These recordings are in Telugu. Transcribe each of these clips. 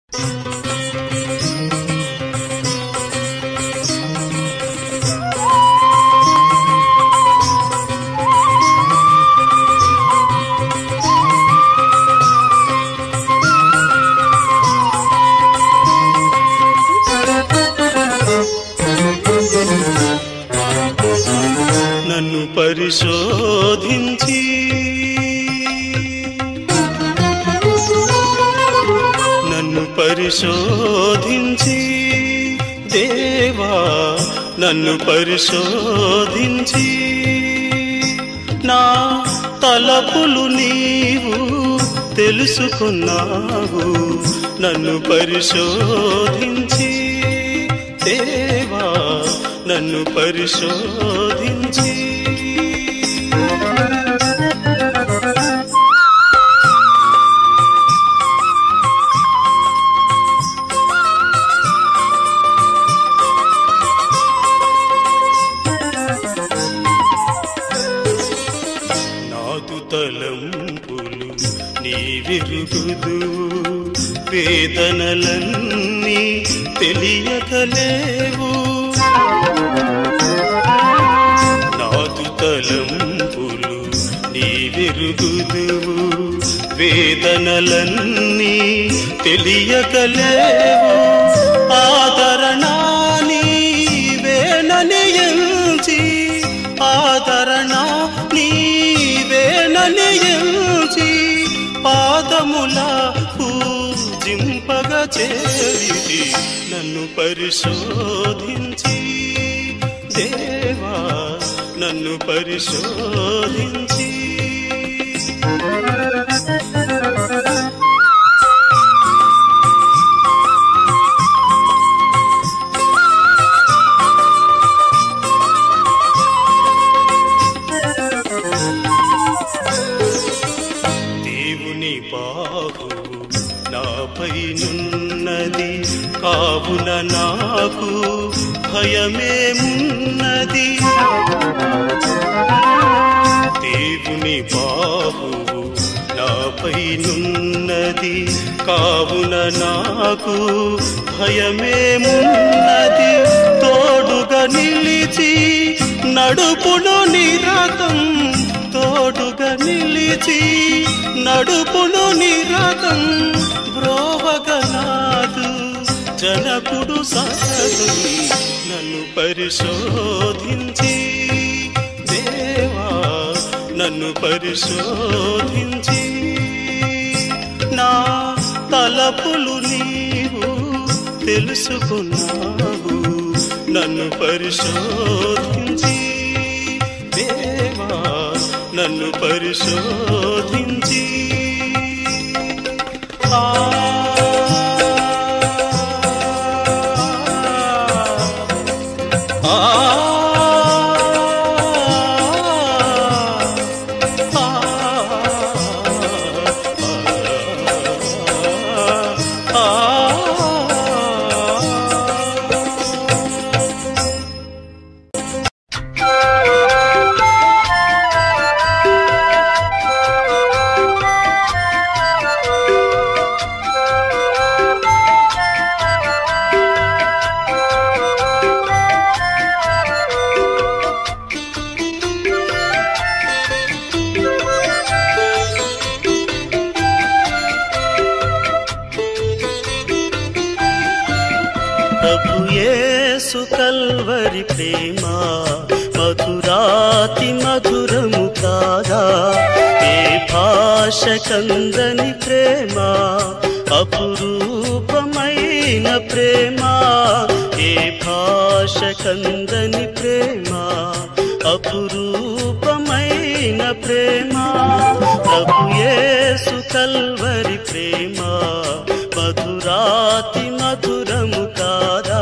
నన్ను పరిశోధించి నన్ను పరిశోధించి దేవా నన్ను పరిశోధించి నా తలపులు నీవు తెలుసుకున్నావు నన్ను పరిశోధించి దేవా నన్ను పరిశోధించి నాదు తలంపులు నీ విరుగుదు వేదనలన్నీ తెలియకలేవు నాదు తలంపులు నీ విరుగుదు వేదనలన్నీ తెలియకలేవు ఆదరణ నీవేనని ఎంచి ఆదరణ నీవేనని ఎంచి పాదముల పూజింపగ చేరి నన్ను పరిశోధించి దేవా నన్ను పరిశోధించి దేవుని బాహు నాపై నున్నది కావున నాకు భయమేమున్నది దేవుని బాహు నాపై నున్నది కావున నాకు భయమేమున్నది తోడుగా నిలిచి నడుపును నిరతం తోడుగా నిలిచి నడుపును నిరతం బ్రోవగనాదు జనకుడు సహదుని నన్ను పరిశోధించి దేవా నన్ను పరిశోధించి నా తలపులు నీవు తెలుసుకున్నావు నన్ను పరిశోధించి దేవా నన్ను పరిశోధించి ఆ ఆ ప్రభు యేసు కల్వరి ప్రేమ మధురాతి మధురము కాదా ఏ భాష కందని ప్రేమ అపురూపమైన ప్రేమ ఏ భాష కందని ప్రేమ అపురూపమైన ప్రేమ ప్రభు యేసు కల్వరి ప్రేమ మధురాతి మధురము కాదా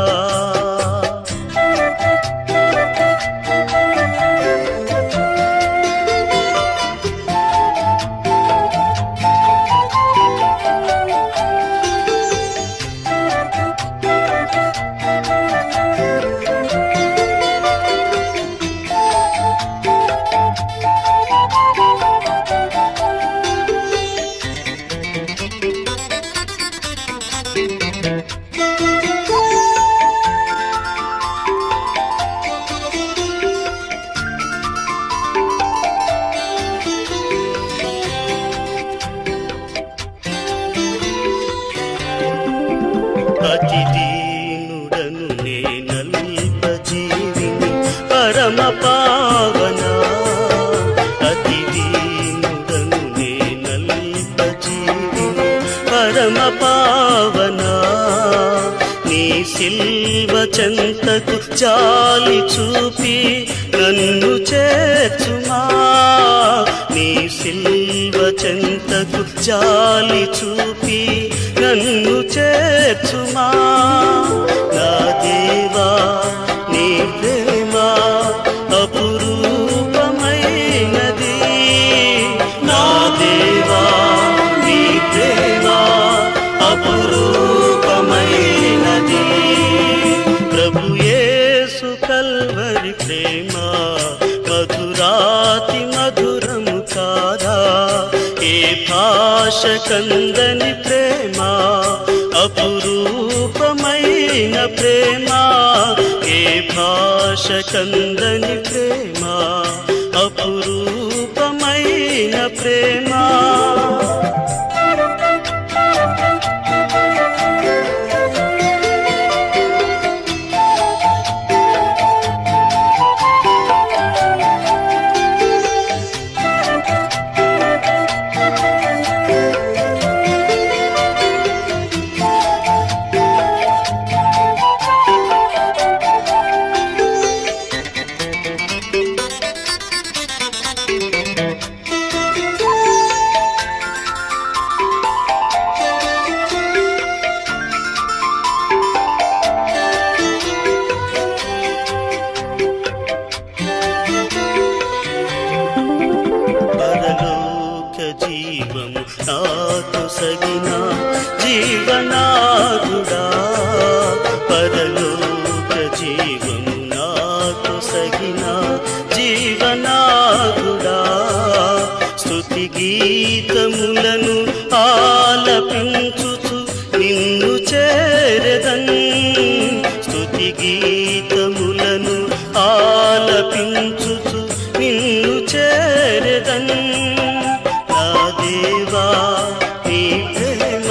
అతి దీనుడను నేనల్ప జీవిని పరమ పావన అతి దీనుడను నేనల్ప జీవిని పరమ పావన నీ సిల్వ చెంతకు చాలి చూపి నన్ను చేర్చుమా నీ సిల్వ చెంతకు చాలి చూపి నన్ను చేర్చుమా నా దేవా నీ ప్రేమ అపురూపమైనది నా దేవా నీ ప్రేమ అపురూపమైనది ప్రభు యేసు కల్వరి ప్రేమ మధురాతి మధురము కాదా ఏ భాష కందని ప్రేమ అపురూపమైన ప్రేమ ఏ భాష కందని ప్రేమ అపురూపమైన ప్రేమ పరలోక జీవము నాతో సగిన జీవనాథుడా పరలోక జీవము నాతో సగిన జీవనాథుడా స్తుతి గీతములను ఆలపించుచు నిన్ను చేరదన్ స్తుతి గీతములను ఆలపించుచు నిన్ను చేరదన్ నా దేవా నీ ప్రేమ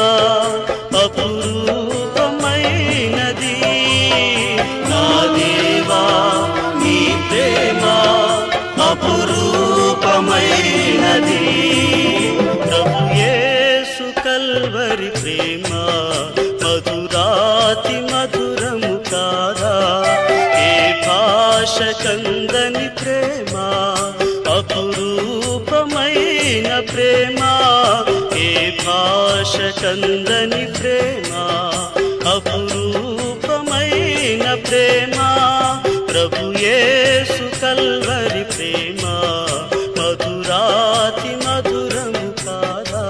అపురూపమైనది నా దేవా నీ ప్రేమ అపురూపమైనది ప్రభు యేసు కల్వరి ప్రేమ మధురాతి మధురము కాదా ఏ భాష కందని ప్రేమ అపురూపమైన ప్రేమ ఏ భాష కందని ప్రేమ అపురూపమైన ప్రేమ ప్రభు యేసు కల్వరి ప్రేమ మధురాతి మధురము కాదా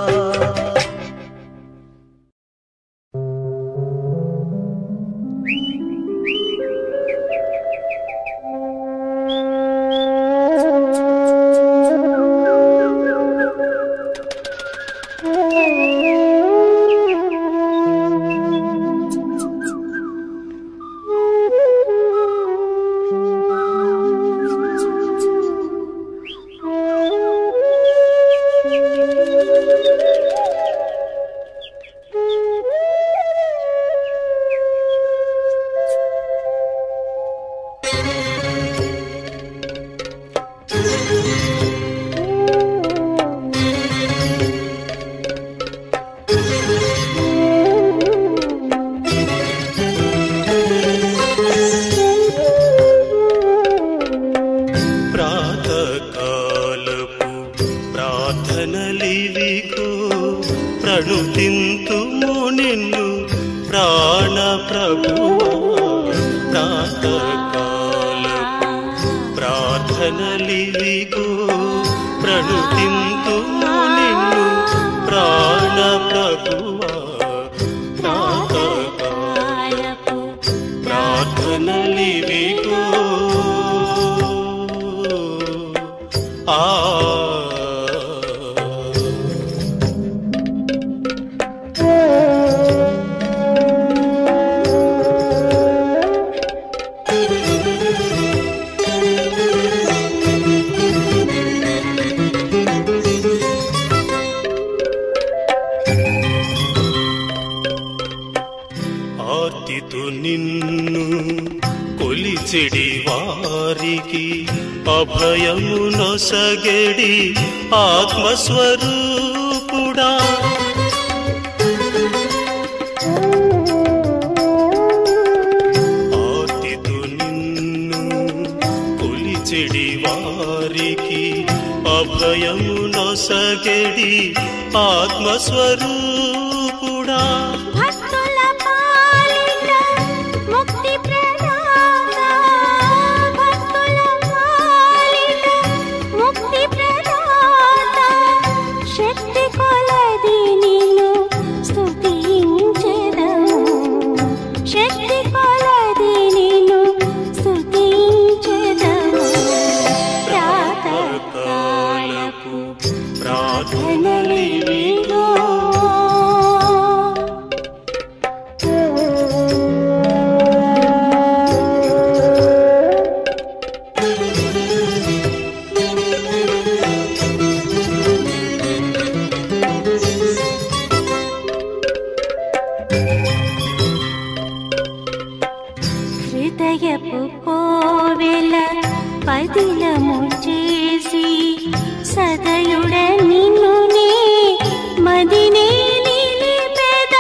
ప్రాతకాలపు ప్రార్థనలివికు ప్రణుతింతుము నిన్ను ప్రాణ ప్రభువా ప్రాతకాలపు ప్రార్థనలివికు ప్రణుతింతుము నిన్ను ప్రాణ ప్రభువా ప్రాతకాలపు ప్రార్థనలివిగో ఆ ఆర్తితు నిన్ను కొలిచెడి వారికి అభయము నొసగెడి ఆత్మస్వరూపుడా ఆర్తితు నిన్ను కొలిచెడి వారికి అభయము నొసగెడి ఆత్మస్వరూపుడా భక్తుల పాలిట ముక్తి ప్రదాత భక్తుల పాలిట ముక్తి ప్రదాత శక్తి కొలది నిన్ను స్తుతించెదము శక్తి కొలది నిన్ను స్తుతించెదము ప్రాతకాలపు ప్రార్థనలివిగో హృదయపు కోవెల పదిలము చేసి సదయుడ నిన్ను నే మదినే నిలిపెదా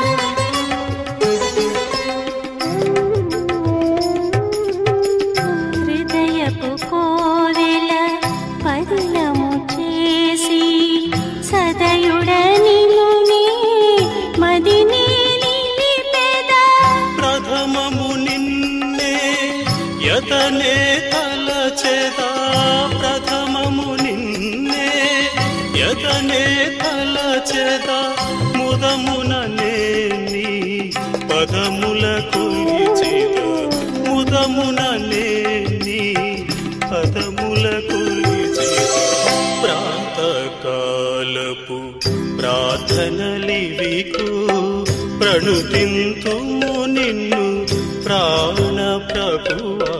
హృదయపు కోవెల పదిలము చేసి సదయుడ నిన్ను నే మదినే నిలిపెదా ప్రథమము నిన్నే యతనే తలచెదా ప్రథమము నిన్నే యతనే తలచెదా ముదమున నీ పదముల కురిచెద ముదమున నీ పదముల కురిచెద ప్రాతకాలపు ప్రార్థనలివికు ప్రణుతింతుము నిన్ను ప్రాణ ప్రభువా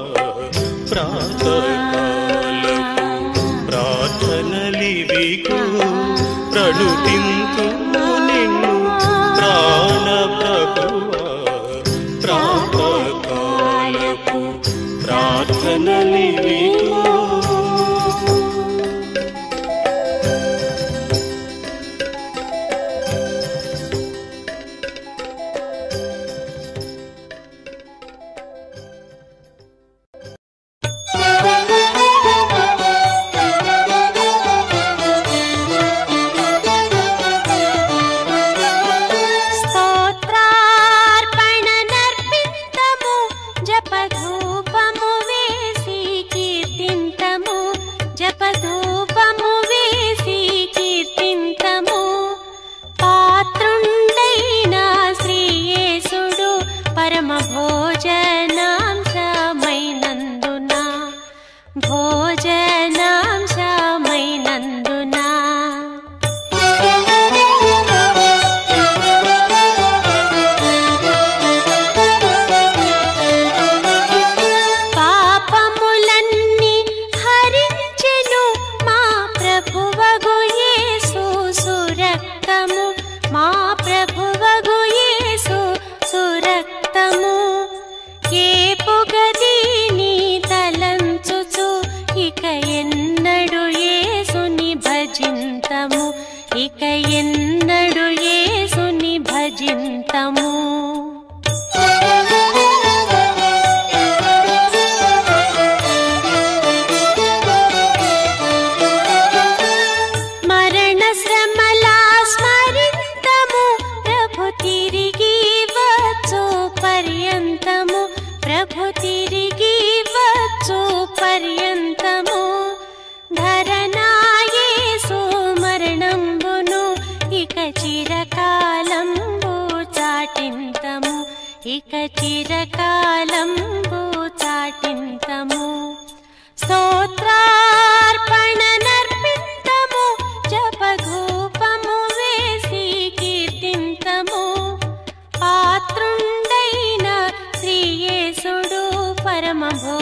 ప్రాతకాలపు ప్రార్థనలివికు ప్రణుతింతుము నిన్ను ప్రాణ ప్రభువా ప్రాతకాలపు ప్రార్థనలివికు స్తోత్రార్పణ నర్పింతము జపధూపము వేసి కీర్తింతము జపధూపము వేసి కీర్తింతము పాత్రుండైన శ్రీయేసుడు పరమ భోజనాంశమైనందున భోజనాంశమైనందున పాపములన్నీ హరించెను మా ప్రభువగు యేసు సురక్తము మా ప్రభువగు యేసు సురక్తము ఏ పొగదీని తలంచుచు ఇక ఎన్నడు యేసుని భజింతము ఇక ఎన్నడు యేసుని భజింతము మరణ శ్రమలా స్మరింతము ప్రభు తిరిగి వచ్చు పర్యంతము ప్రభు తిరిగి వచ్చు పర్యంతము ధరనాయేసు మరణంబును ఇక చిరకాలంబు చాటింతము ఇక చిరకాలంబు చాటింతము స్తోత్రార్పణ నర్పింతము జపధూపము వేసి కీర్తింతము పాత్రుండైన శ్రీయేసుడు పరమ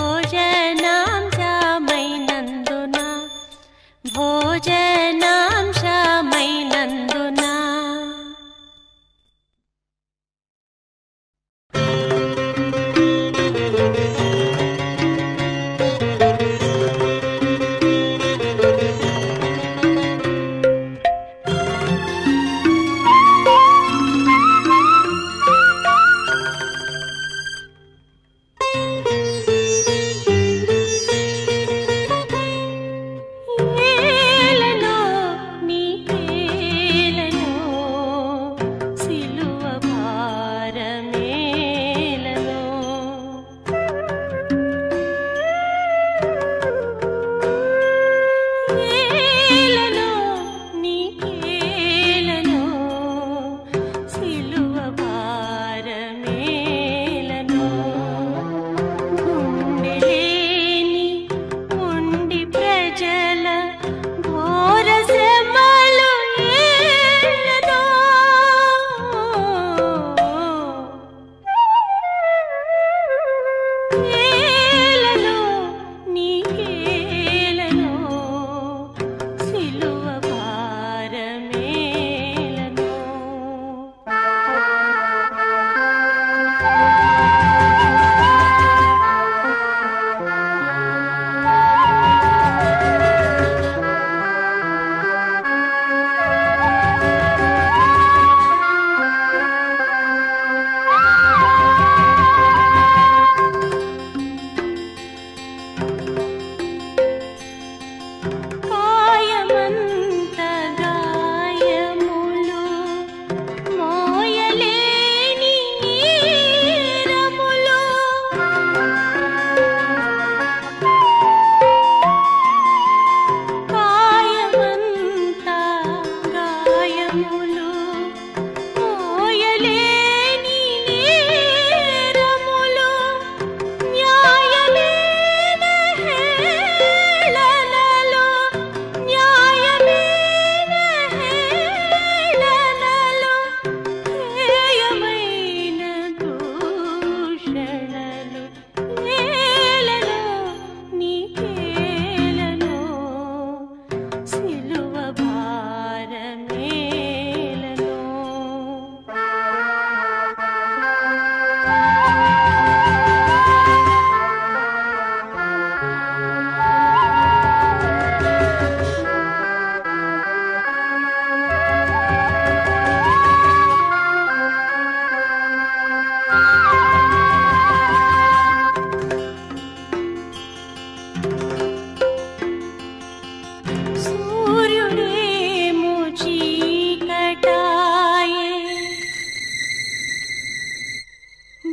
భోజనాంశమైనందున భోజనాంశమైనందున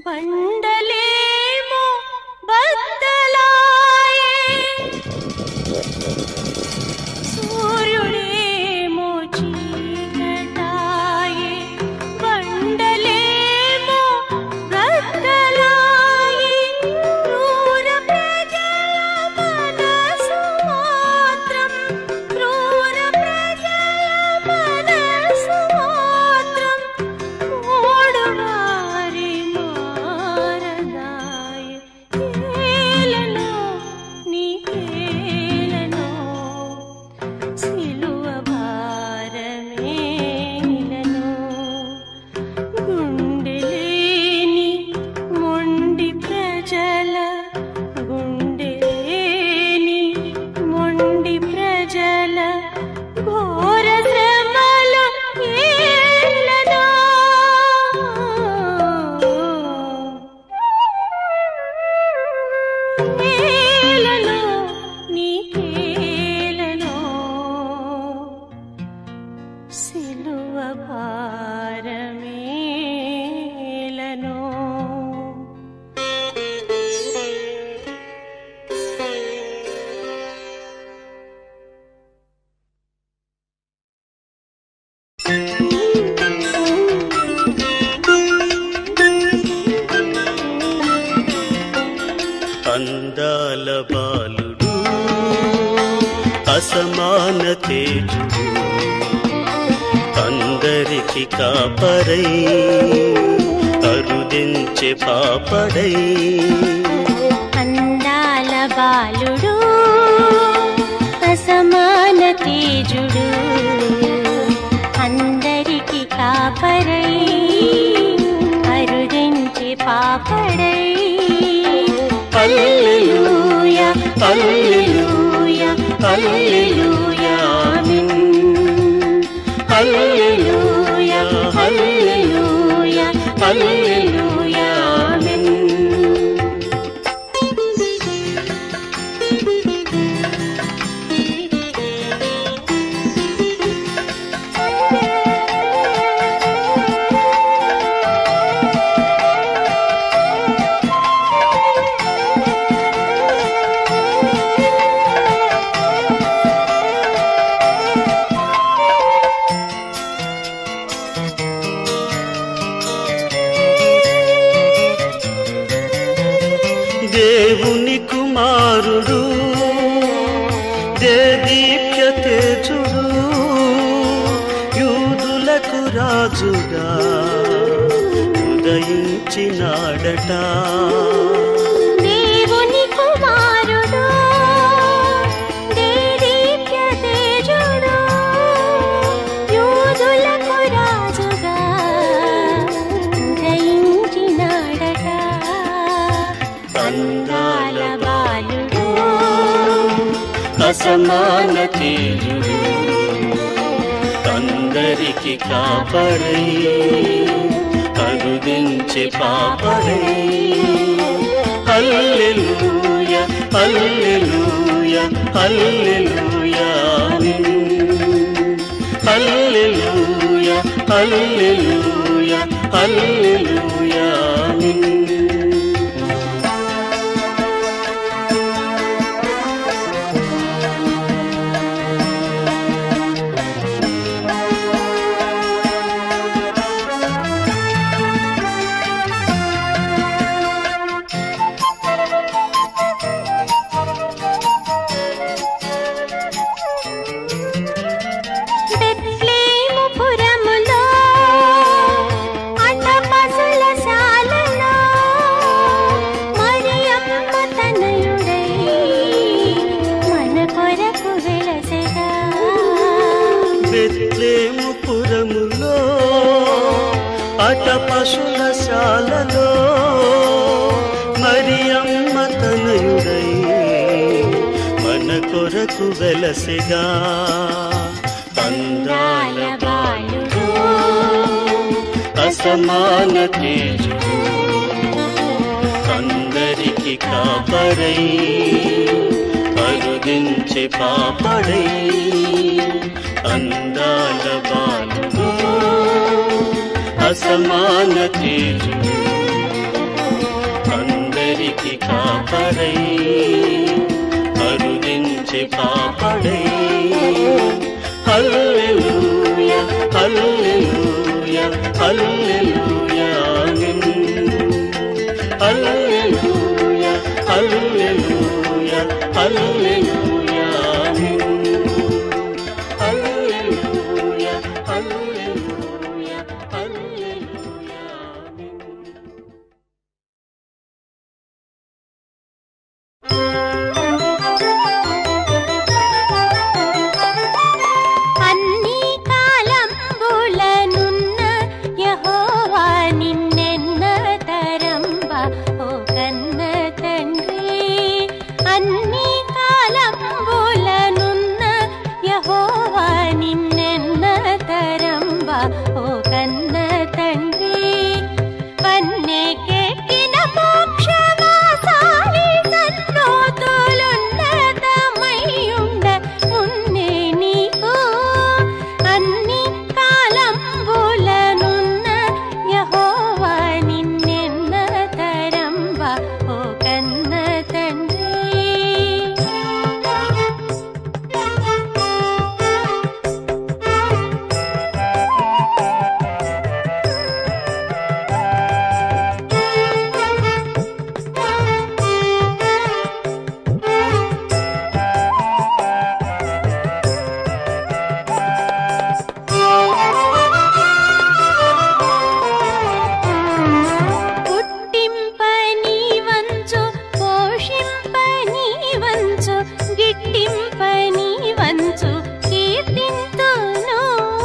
బండలేమో బద్దలాయే సూర్యుడేమో చీకటాయే బండలేమో బద్దలాయే క్రూర ప్రజల మనసు మాత్రం క్రూర ప్రజల మనసు మాత్రం ఓడువారి మారదాయే ఏలనో నీకేలనో సిలువ భారమేలనో గుండెలేని మొండి ప్రజల గుండెలేని మొండి ప్రజల ఘోర శ్రమలు ఏలనో ఏలనో నీకేలనో సిలువ భారమేలనో అందాల బాలుడు అసమాన తేజుడు అందరికి కాపరై అరుదించే పాపడై అందాల బాలుడు అసమాన తేజుడు అందరికి కాపరై అరుదించి పాపడై హల్లెలూయా హల్లెలూయా హల్లెలూయా ఆమేన్ హల్లెలూయా హల్లెలూయా హల్లెలూయా ఆమేన్ దేవుని కుమారుడు దేదీప్య తేజుడు యూదులకు రాజుగా ఉదయించినాడట దేవుని కుమారుడు దేదీప్య తేజుడు యూదులకు రాజుగా ఉదయించినాడట అందాల బాలుడు అసమాన తేజుడు అందరికి కాపరై కరుదించే పాపరై హల్లెలూయ హల్లెలూయ హల్లెలూయ ఆమేన్. హల్లెలూయ హల్లెలూయ హల్లెలూయ ఆమేన్. బెత్లెహేము పురములో అన్నపశుల శాలలో మరియమ్మ తనయుడై మన కొరకు వెలసెగా బెత్లేము పురములో అట పశుల శాలలో మరియమ్మ తనయుడై మన కొరకు వెలసిగా అందాల బాలుడు అసమాన తేజుడు అందరికి కాపరై అరుదించే పాపడై అందాల బాలుడు అసమాన తేజుడు పైకి కాపరై కరుణించి కాపడై హల్లెలూయ హల్లెలూయ హల్లెలూయ ఆమేన్ హల్లెలూయ హల్లెలూయ హల్లెలూయ ఆమేన్ హల్లెలూయ హల్లెలూయ హల్లెలూయ ఆమేన్ అన్ని కాలంబులనున్న యెహోవా నిన్నెన్న తరంబ ఓ కన్న తండ్రి అన్ని కాలంబులనున్న యెహోవా నిన్నెన్న తరంబ ఓ కన్న తండ్రి వన్నెకెక్కిన మోక్షవాసాలి సన్నోతులున్నతమయ్యుండ మున్నే నీకు అన్ని కాలంబులనున్న యెహోవా నిన్నెన్న తరంబ ఓ కన్న తండ్రి పుట్టింపని వంచు పోషింపని వంచు గిట్టింపని వంచు కీర్తింతును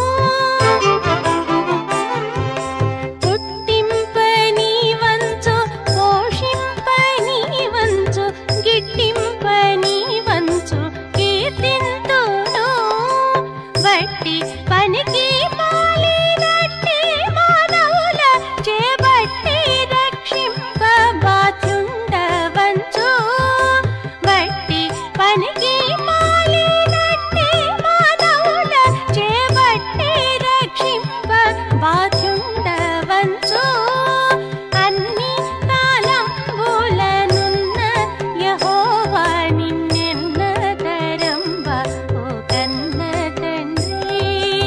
పుట్టింపని వంచు పోషింపని వంచు గిట్టింపని వంచు కీర్తింతును బట్టి పనికి మాలినట్టి మానవుల చేపట్టి రక్షింప బాధ్యుండవంచు బట్టి పనికి మాలినట్టి మానవుల చేపట్టి రక్షింప బాధ్యుండవంచు అన్ని కాలంబులనున్న యెహోవా నిన్నెన్న తరంబ ఓ కన్న తండ్రి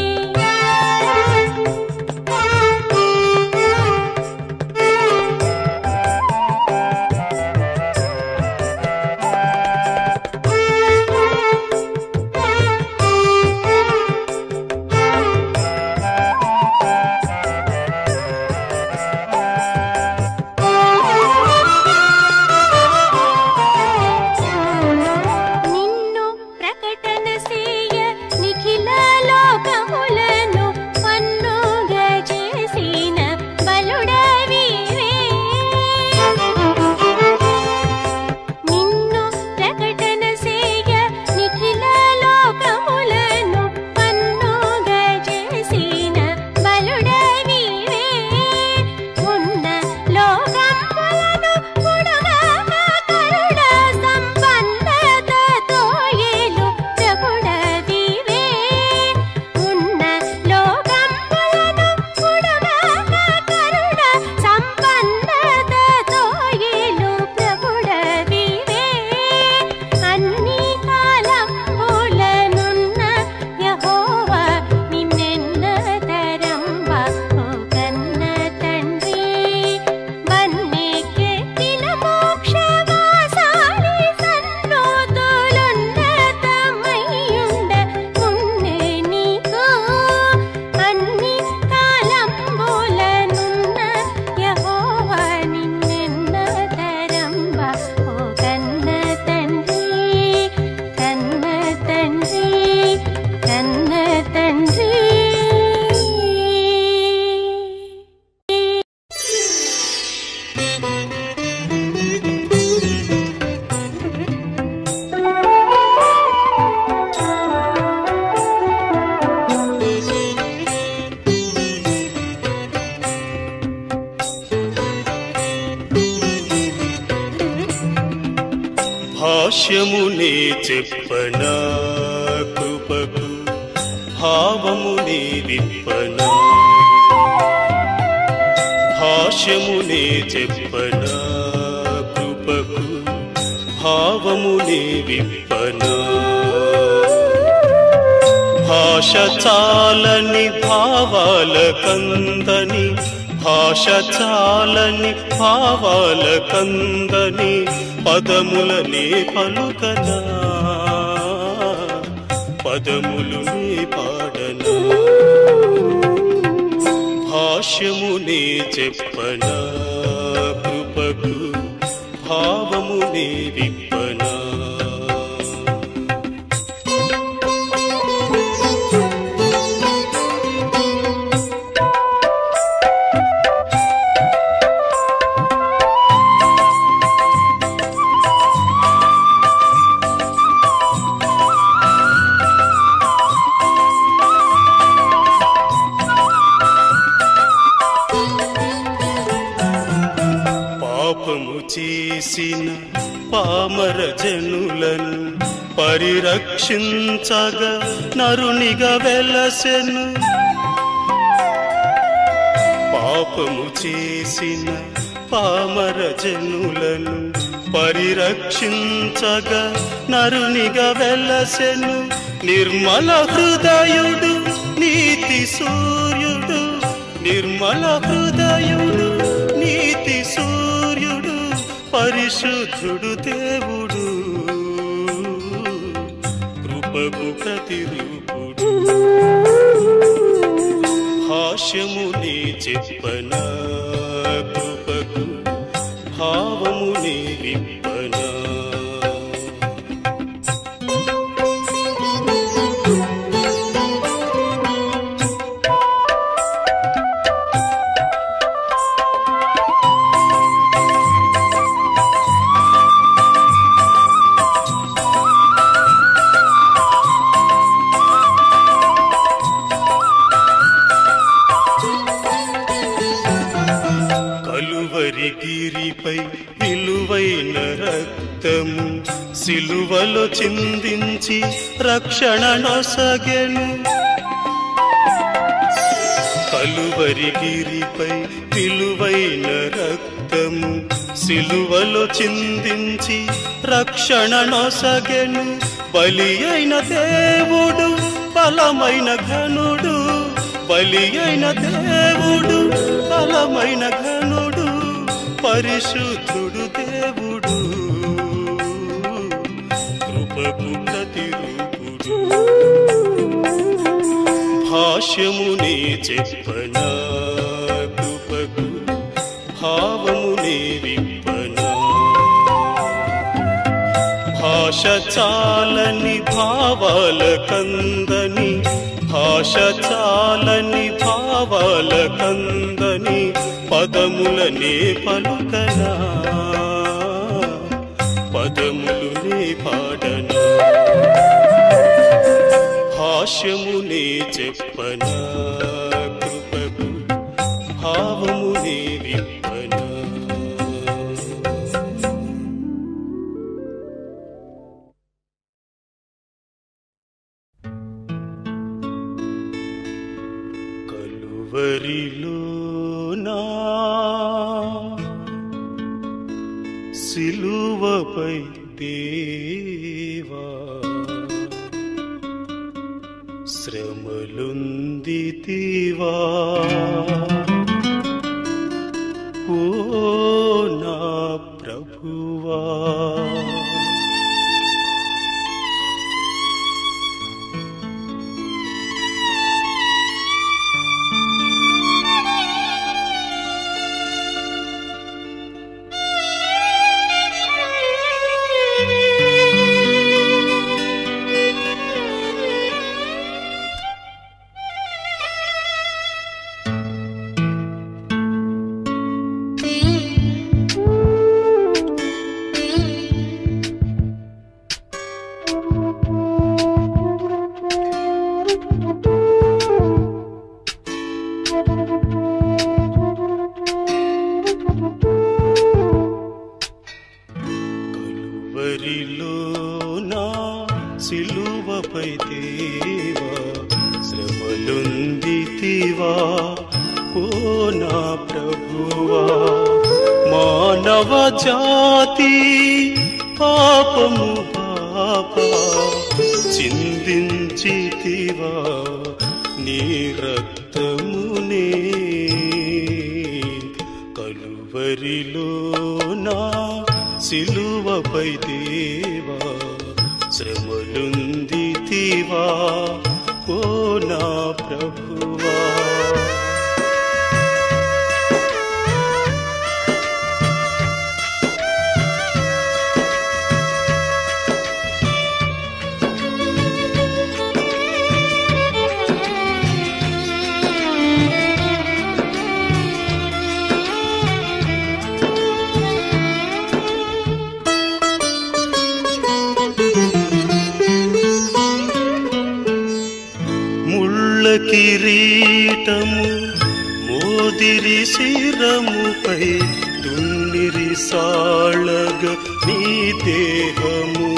నిన్ను ప్రకటన సేయ నిఖిల లోకములను పన్నుగ చేసిన బలుడవివే నిన్ను ప్రకటన సేయ నిఖిల లోకములను పన్నుగ చేసిన బలుడవివే ఉన్న లోకములను పొడుగా కరుణ సంపన్నతతో ఏలు ప్రభుడవివే ఉన్న లోకములను పొడుగా కరుణ సంపన్నతతో ఏలు ప్రభుడవివే అన్ని కాలంబులనున్న యెహోవా నిన్నెన్న తరంబ ఓ కన్న తండ్రి వన్నెకెక్కిన మోక్షవాసాలి సన్నోతులున్నతమయ్యుండ మున్నే నీకు అన్ని కాలంబులనున్న యెహోవా నిన్నెన్న తరంబ ఓ కన్న తండ్రి కన్న తండ్రి కన్న తండ్రి భాష్యమునే చెప్పనా కృపకు భావమునే విప్పనా భాష్యమునే చెప్పనా కృపకు భావముని విప్పనా భాష చాలని భావాల కందని భాష చాలని భావాల కందని పదములనే పలుకనా పదములు నే పాడనా భాష్యమునే చెప్పనా కృపకు భావమునే విప్పనా పాపము చేసిన పామర జనులను పరిరక్షించగా నరునిగా వెలసెను పాపము చేసిన పామర జనులను పరిరక్షించగా నరునిగా వెలసెను నిర్మల హృదయుడు నీతి సూర్యుడు నిర్మల హృదయుడు నీతి సూర్యుడు పరిశుద్ధుడు దేవుడు కృపకు ప్రతిరూపుడు భాష్యముని చెప్పనా కృపకు భావముని విప్పనా కలువరి గిరిపై విలువైన రక్తము సిలువలో చిందించి రక్షణ నొసగెను కలువరి గిరిపై విలువైన రక్తము సిలువలో చిందించి రక్షణ నొసగెను బలి అయిన దేవుడు బలమైన ఘనుడు బలి అయిన దేవుడు బలమైన ఘనుడు పరిశుద్ధుడు దేవుడు కృపకు ప్రతిరూపుడు భాష్యముని చెప్పనా కృపకు భావముని విప్పనా భాష చాలని భావాల కందని భాష చాలని భావాల కందని పదములనే పలుకనా పదములునే పాడనా భాష్యమునే చెప్పనా కృపకు భావమునే విప్పనా కలువరిలోనా సిలువపై దేవా శ్రమలుందితివా ఓ నా ప్రభువా కలువరిలోనా సిలువపై దేవా శ్రమలుందితివా ఓ నా ప్రభువా మానవ జాతి పాపము పాప చిందించితివా నీ రక్తమునే కలువరిలో నా సిలువపై దేవా శ్రమలుందితివా ఓ నా ప్రభువా ముళ్ళ కిరీటము మోదిరి శిరముపై దున్నిరి సాళగ నీ దేహము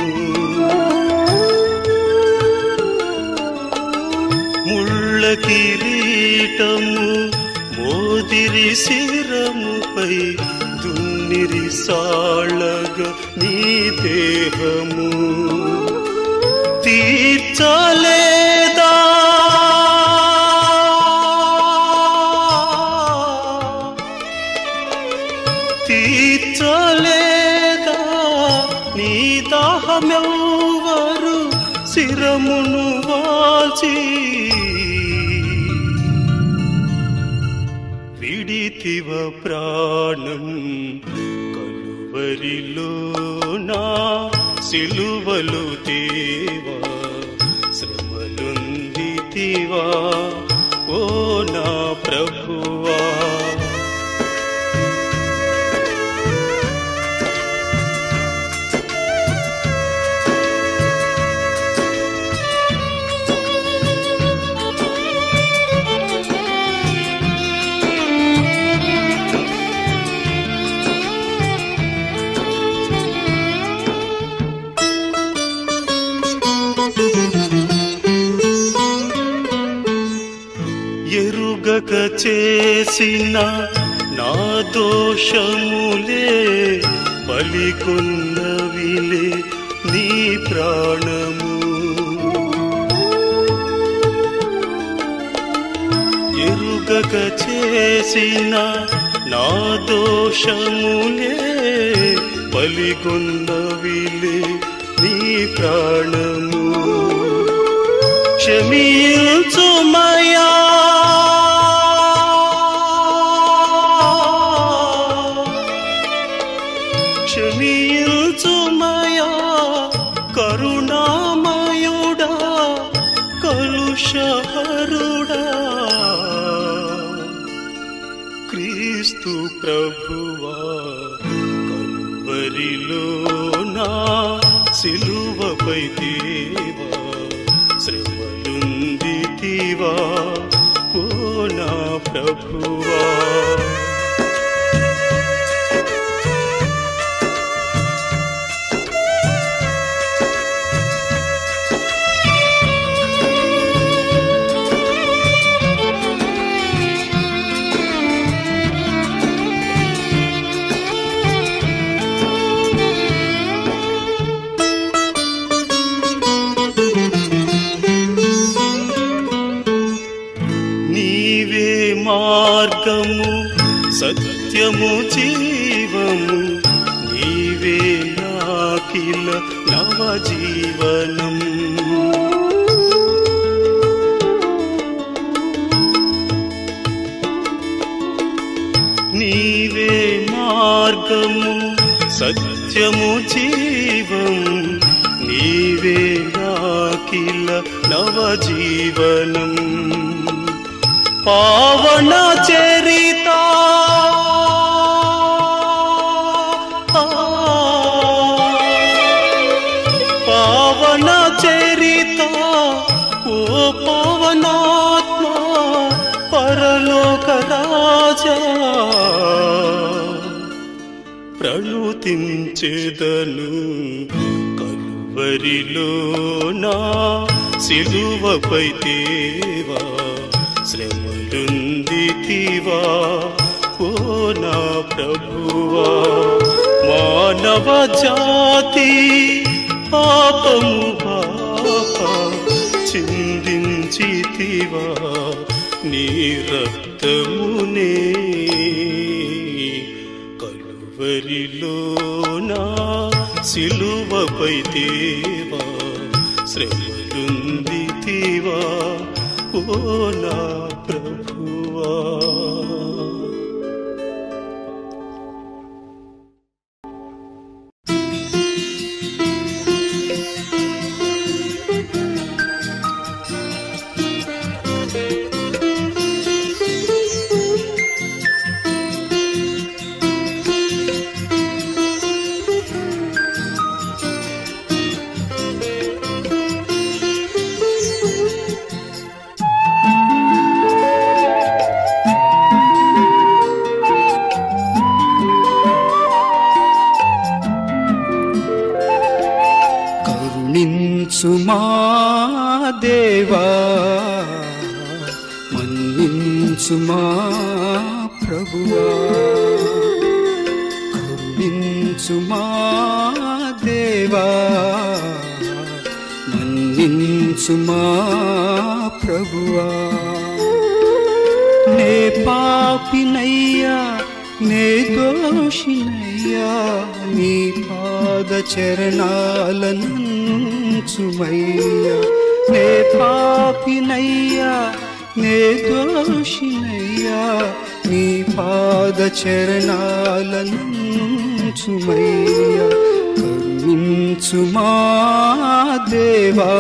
ముళ్ళ కిరీటము మోదిరి శిరముపై దున్నిరి సాళగ నీ దేహము తీర్చలేదా తీర్చలేదా నీ దాహమెవ్వరు శిరమును వాల్చి విడితివ ప్రాణం కలువరిలో నా సిలువలు దేవా శ్రమలుందితివా ఓ నా ప్రభువా ఎరుగక చేసిన నా దోషములే బలికొన్నవిలే నీ ప్రాణము ఎరుగక చేసిన నా దోషములే బలికొన్నవిలే నీ ప్రాణము క్షమించుమయా క్షమించుమయా కరుణామయుడా కలుషహరుడా క్రీస్తు ప్రభువా కలువరిలో నా సిలువపై దేవా శ్రమలుందితివా ఓ నా ప్రభువా నీవే మార్గము సత్యము జీవము నీవే నాకిల నవజీవనం నీవే మార్గము సత్యము జీవం నీవే నాకిల నవజీవనం పావన చరిత పావన చరిత ఓ పవనాత్మ పరలోక రాజా ప్రణుతించెదను కలువరిలో నా సిలువపై దేవా శ్రమలుందితివా ఓ నా ప్రభువా మానవ జాతి పాపము పాప చిందించితివా నీ రక్తమునే కలువరిలోనా సిలువపై దేవా శ్రమలుందితివా ఓ నా ప్రభువా కరుణించు మా దేవా మన్నించు మా ప్రభువా కరుణించు మా దేవా మన్నించు మా ప్రభువా నే పాపినయ్యా నే దోషినయ్యా నీ పాద చరణాలనుచుమయ్యా నే పాపినయ్యా నే దోషినయ్యా నీ పాద చరణాలనుచుమయ్యా కరుణించు మా దేవా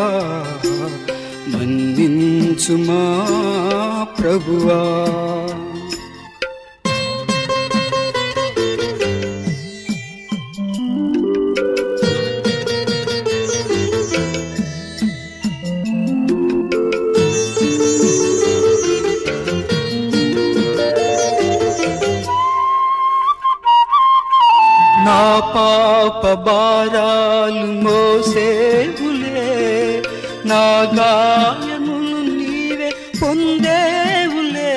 మన్నించు మా ప్రభువా నా పాప భారాలు మోసేవులే నా గాయములు నీవే పొందేవులే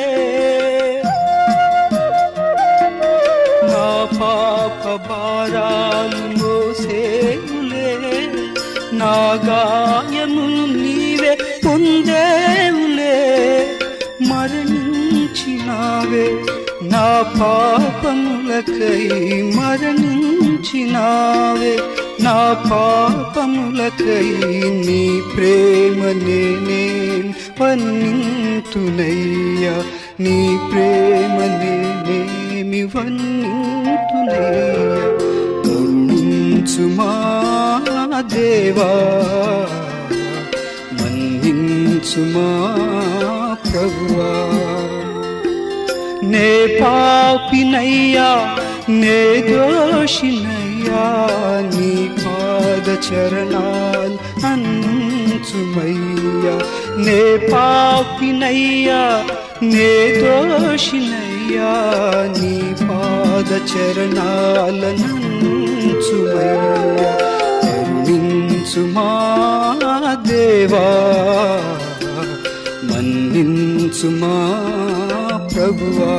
నా పాప భారాలు మోసేవులే నా గాయములు నీవే పొందేవులే మరణించినావే నా పాపములకై మరణించినావే నా పాపములకై నీ ప్రేమ నేనే వన్నింతునయ్యా నీ ప్రేమ నేనేమి వన్నింతునయ్యా కరుణించు మా దేవా మన్నించు మా ప్రభువా నే పాపినయ్యా నే దోషినయ్యా నీ పాద చరణాల్ అంచుమయ్యా నే పాపినయ్యా నే దోషినయ్యా నీ పాద చరణాలనంచుమయ్యా కరుణించు మా దేవా మన్నించు మా ప్రభువా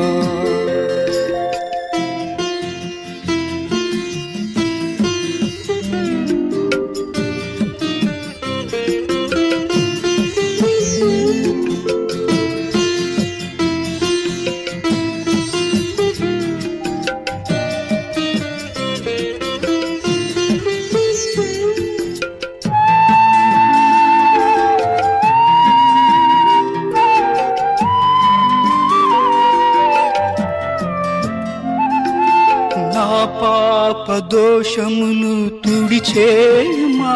నా పాప దోషములు తుడిచేయుమా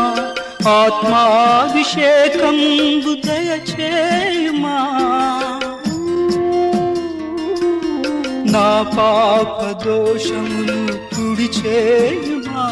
ఆత్మాభిషేకం దయచేయుమా నా పాప దోషములు తుడిచేయుమా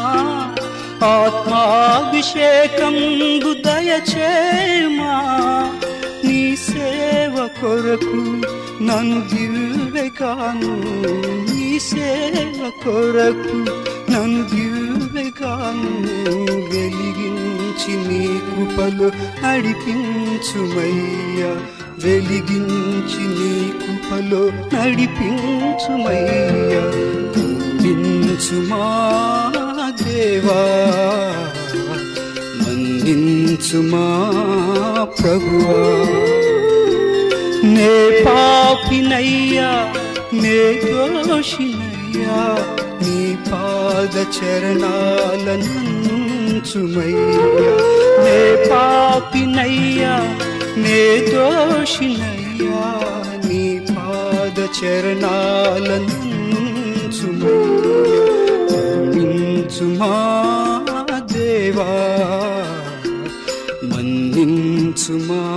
ఆత్మాభిషేకం దయచేయుమా నీ సేవ కొరకు నన్ను దివ్వెగాను నీ సేవ కొరకు నన్ను దివ్వెగాను వెలిగించి నీ కృపలు నడిపించుమయ్యా వెలిగించి నీ కృపలో నడిపించుమయ్యా కరుణించు మన్నించుమా దేవా మన్నించుమా ప్రభువా నే పాపినయ్యా నే దోషినయ్యా నీ పాద చరణాలనంచుమయ్యా నే పాపినయ్యా నే దోషినయ్యా నీ పాద చరణాలనంచుమయ్యా మన్నించుమా దేవా మన్నించుమా